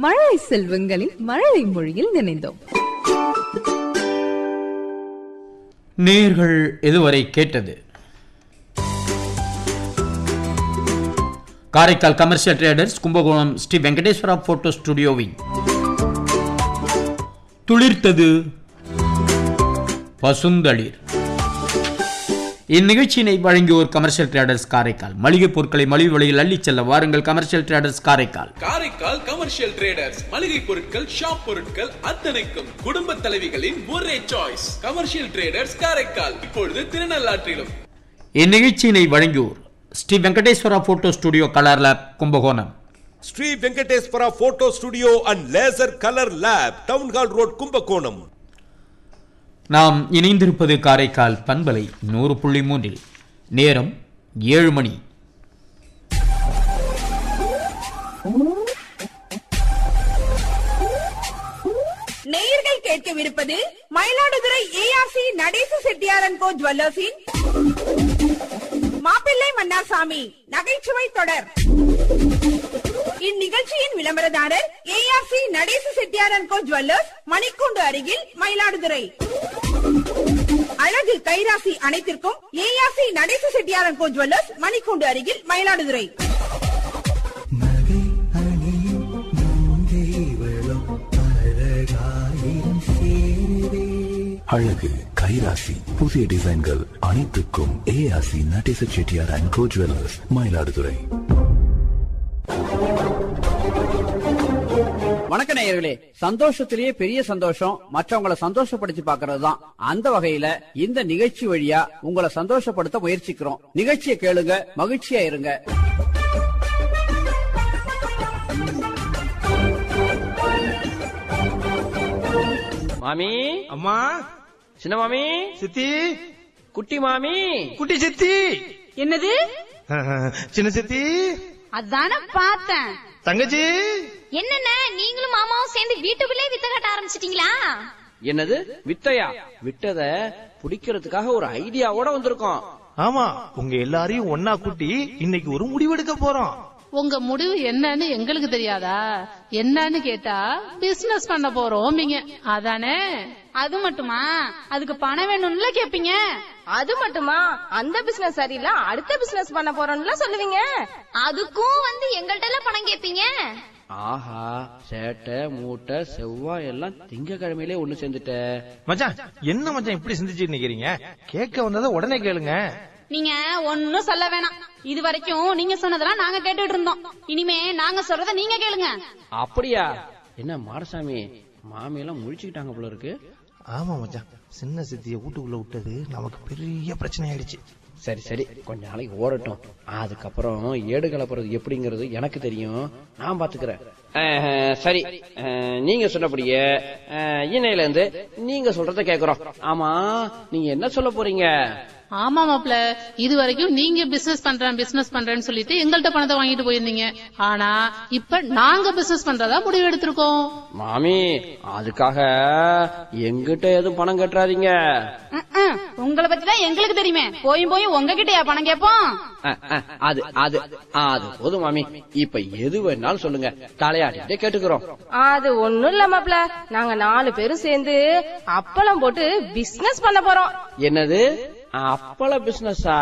மழலை செல்வங்களின் மழலை மொழியில் நினைந்தோம் நேர்கள் இதுவரை கேட்டது Karaikal commercial traders Kumbakonam Sri Venkateswara photo ஸ்டுடியோவின் துளிர்த்தது பசுந்தளிர் இந்நிகழ்ச்சியினை வழங்கியோர் கமர்ஷியல் ட்ரேடர்ஸ் காரைக்கால் மளிகை பொருட்களை மலிவு விலையில் அள்ளிச் செல்ல வாருங்கள் commercial traders Karaikal Karaikal commercial traders மளிகை பொருட்கள் ஷாப் பொருட்கள் அத்தனைக்கும் குடும்ப தலைவிகளின் ஒரே சாய்ஸ் கமர்ஷியல் ட்ரேடர்ஸ் காரைக்கால் இப்பொழுது திருநள்ளாற்றிலும் இந்நிகழ்ச்சியினை வழங்கியோர் Sri Venkateswara photo studio colour lab Kumbakonam Sri Venkateswara photo studio and laser colour lab town hall road Kumbakonam நாம் இணைந்திருப்பது காரைக்கால் பண்பலை நூறு புள்ளி மூன்றில் நேரம் ஏழு மணி நேயர்கள் கேட்கவிருப்பது மயிலாடுதுறை ஏஆர்சி நடேச செட்டியாரன் கோ ஜுவல்லர்ஸின் மாப்பிள்ளை மன்னாசாமி நகைச்சுவை தொடர் இந்நிகழ்ச்சியின் விளம்பரதாரர் ஏஆர்சி நடேச செட்டியாரன் கோ ஜுவல்லர்ஸ் மணிக்கூண்டு அருகில் மயிலாடுதுறை அழகு கைராசி அனைத்திற்கும் ஏஆர்சி நடேச செட்டியாரன் கோ ஜுவல்லர்ஸ் மணிக்கூண்டு அருகில் மயிலாடுதுறை நகை அணியும் நங்கை வளம் அழகாயின் சேரே அழகு கைராசி புதிய டிசைன்கள் அனைத்துக்கும் ஏஆசி Natesa Chettiar and co jewellers Mayiladuthurai வணக்க நேயர்களே சந்தோஷத்திலேயே பெரிய சந்தோஷம் மற்றவங்களை சந்தோஷப்படுத்தி பாக்குறது தான் அந்த வகையில இந்த நிகழ்ச்சி வழியா உங்களை சந்தோஷப்படுத்த முயற்சிக்கிறோம் நிகழ்ச்சியை கேளுங்க மகிழ்ச்சியா இருங்க மாமி அம்மா சின்ன மாமி சித்தி குட்டி மாமி குட்டி சித்தி என்னது சின்ன சித்தி அதான பார்த்தேன் தங்கச்சி என்னென்ன நீங்களும் மாமாவும் சேர்ந்து வீட்டுக்குள்ளே வித்த கட்ட ஆரம்பிச்சிட்டீங்களா என்னது வித்தையா விட்டத பிடிக்கிறதுக்காக ஒரு ஐடியாவோட வந்திருக்கோம் ஆமா உங்க எல்லாரையும் ஒன்னா கூட்டி இன்னைக்கு ஒரு முடிவெடுக்க போறோம் உங்க முடிவு என்னன்னு எங்களுக்கு தெரியாதா என்னன்னு கேட்டா பிசினஸ் பண்ண போறோம் நீங்க அதானே அது மட்டுமா அதுக்கு பணம் வேணும்ல கேப்பீங்க அது மட்டுமா அந்த பிசினஸ் சரியில்ல அடுத்த பிசினஸ் பண்ண போறோம்ல சொல்லுவீங்க அதுக்கும் வந்து எங்கள்ட்ட எல்லாம் பணம் கேப்பீங்க ஆஹா சேட்டை மூட்டை செவ்வாய் எல்லாம் திங்கக்கிழமையிலே ஒண்ணு சேர்ந்துட்ட மச்சான் என்ன மச்சான் இப்படி சிந்திச்சு நிக்கிறீங்க கேட்க வந்ததை உடனே கேளுங்க நீங்க ஒன்னும் சொல்ல வேணாம் இது வரைக்கும் நீங்க சொன்னதெல்லாம் நாங்க கேட்டுட்டு இருந்தோம் இனிமே நாங்க சொல்றத நீங்க கேளுங்க அப்படியா என்ன மாடசாமி மாமி எல்லாம் முழிச்சுக்கிட்டாங்க போல இருக்கு ஆமா மச்சான் சின்ன சித்திய வீட்டுக்குள்ள விட்டது நமக்கு பெரிய பிரச்சனை ஆயிடுச்சு சரி சரி கொஞ்ச நாளைக்கு ஓடட்டும் அதுக்கப்புறம் ஏடு கலப்புறது எப்படிங்கிறது எனக்கு தெரியும் நான் பாத்துக்கிறேன் அஹ், சரி அஹ், நீங்க சொன்னபடியே அஹ், இன்னையில இருந்து நீங்க சொல்றத கேக்குறோம் ஆமா நீங்க என்ன சொல்ல போறீங்க ஆமா மாப்ள இது வரைக்கும் நீங்க பிசினஸ் பண்றேன் பிசினஸ் பண்றேன்னு சொல்லிட்டு எங்கள்ட்ட பணத்தை வாங்கிட்டு போயிருந்தீங்க ஆனா இப்ப நாங்க பிசினஸ் பண்றதா முடிவு எடுத்திருக்கோம் மாமி அதுக்காக எங்கிட்ட எதுவும் பணம் கட்டுறாதீங்க ம்ம். உங்களை பத்தி தான் எங்களுக்கு தெரியுமே போயும் போயும் உங்ககிட்டயா பணம் கேப்போம் அஹ், அஹ், அது அது அது போதும் மாமி இப்ப எது வேணாலும் சொல்லுங்க தலையாட்டிட்டே கேட்டுக்கிறோம் அது ஒண்ணும் இல்ல மாப்ள நாங்க நாலு பேரும் சேர்ந்து அப்பளம் போட்டு பிசினஸ் பண்ண போறோம் என்னது அப்பள பிசினஸா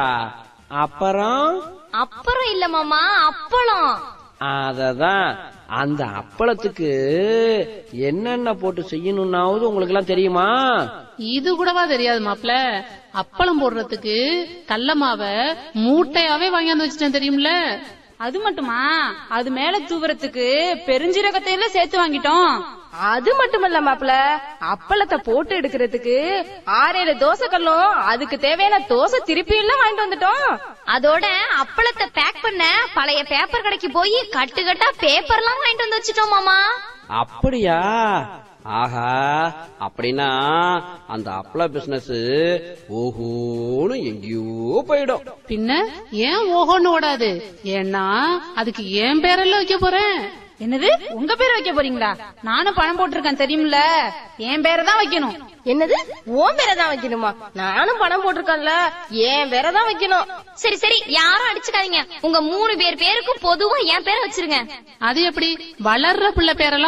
அப்புறம் அப்புறம் இல்ல மாமா அப்பளம் அததான் அந்த அப்பளத்துக்கு என்னென்ன போட்டு செய்யணும்னாவது உங்களுக்கு எல்லாம் தெரியுமா இது கூடவா தெரியாது மாப்ள அப்பளம் போடுறதுக்கு கடல மாவை மூட்டையாவே வாங்கியாந்து வச்சுட்டேன் தெரியும்ல அது மட்டுமா அது மேல தூவுறதுக்கு பெருஞ்சீரகத்தை எல்லாம் சேர்த்து வாங்கிட்டோம் அது மட்டுமல்ல மாப்ள அப்பளத்தை போட்டு எடுக்கிறதுக்கு ஆறேழு தோசை கல்லும் அதுக்கு தேவையான தோசை திருப்பி எல்லாம் வாங்கிட்டு வந்துட்டோம் அதோட அப்பளத்தை பேக் பண்ண பழைய பேப்பர் கடைக்கு போய் கட்டு கட்டா பேப்பர்லாம் வாங்கிட்டு வந்து வச்சுட்டோம் மாமா அப்படியா ஆஹா அப்படின்னா அந்த அப்பள பிசினஸ் ஓஹோன்னு எங்கேயோ போயிடும் பின்ன ஏன் ஓஹோன்னு ஓடாது ஏன்னா அதுக்கு ஏன் பேரெல்லாம் வைக்க போறேன் என்னது உங்க பேர் வைக்க போறீங்களா நானும் பணம் போட்டிருக்கேன் தெரியும்ல என் பேரை தான் வைக்கணும் என்னது உன் பேரை தான் வைக்கணுமா நானும் பணம் போட்டிருக்கேன்ல என் பேரை தான் வைக்கணும் சரி சரி யாரும் அடிச்சுக்காதீங்க உங்க மூணு பேர் பேருக்கும் பொதுவா என் பேரை வச்சிருங்க அது எப்படி வளர்ற பிள்ளை பேரெல்லாம்